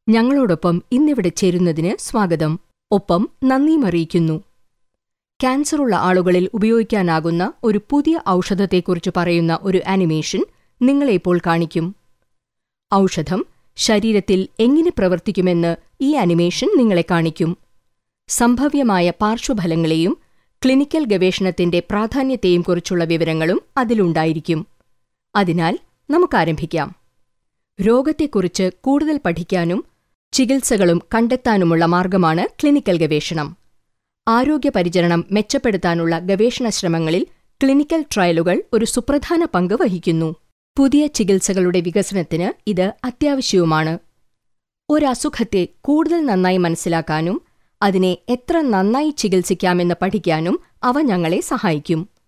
ഞങ്ങളോടൊപ്പം ഇന്നിവിടെ ചേരുന്നതിന് സ്വാഗതം ഒപ്പം നന്ദിയും അറിയിക്കുന്നു ക്യാൻസറുള്ള ആളുകളിൽ ഉപയോഗിക്കാനാകുന്ന ഒരു പുതിയ ഔഷധത്തെക്കുറിച്ച് പറയുന്ന ഒരു ആനിമേഷൻ നിങ്ങളെ ഇപ്പോൾ കാണിക്കും ഔഷധം ശരീരത്തിൽ എങ്ങനെ പ്രവർത്തിക്കുമെന്ന് ഈ ആനിമേഷൻ നിങ്ങളെ കാണിക്കും സംഭവ്യമായ പാർശ്വഫലങ്ങളെയും ക്ലിനിക്കൽ ഗവേഷണത്തിന്റെ പ്രാധാന്യത്തെയും കുറിച്ചുള്ള വിവരങ്ങളും അതിലുണ്ടായിരിക്കും അതിനാൽ നമുക്കാരംഭിക്കാം രോഗത്തെക്കുറിച്ച് കൂടുതൽ പഠിക്കാനും ചികിത്സകളും കണ്ടെത്താനുമുള്ള മാർഗമാണ് ക്ലിനിക്കൽ ഗവേഷണം ആരോഗ്യപരിചരണം മെച്ചപ്പെടുത്താനുള്ള ഗവേഷണ ശ്രമങ്ങളിൽ ക്ലിനിക്കൽ ട്രയലുകൾ ഒരു സുപ്രധാന പങ്ക് വഹിക്കുന്നു പുതിയ ചികിത്സകളുടെ വികസനത്തിന് ഇത് അത്യാവശ്യവുമാണ് ഒരസുഖത്തെ കൂടുതൽ നന്നായി മനസ്സിലാക്കാനും അതിനെ എത്ര നന്നായി ചികിത്സിക്കാമെന്ന് പഠിക്കാനും അവ ഞങ്ങളെ സഹായിക്കും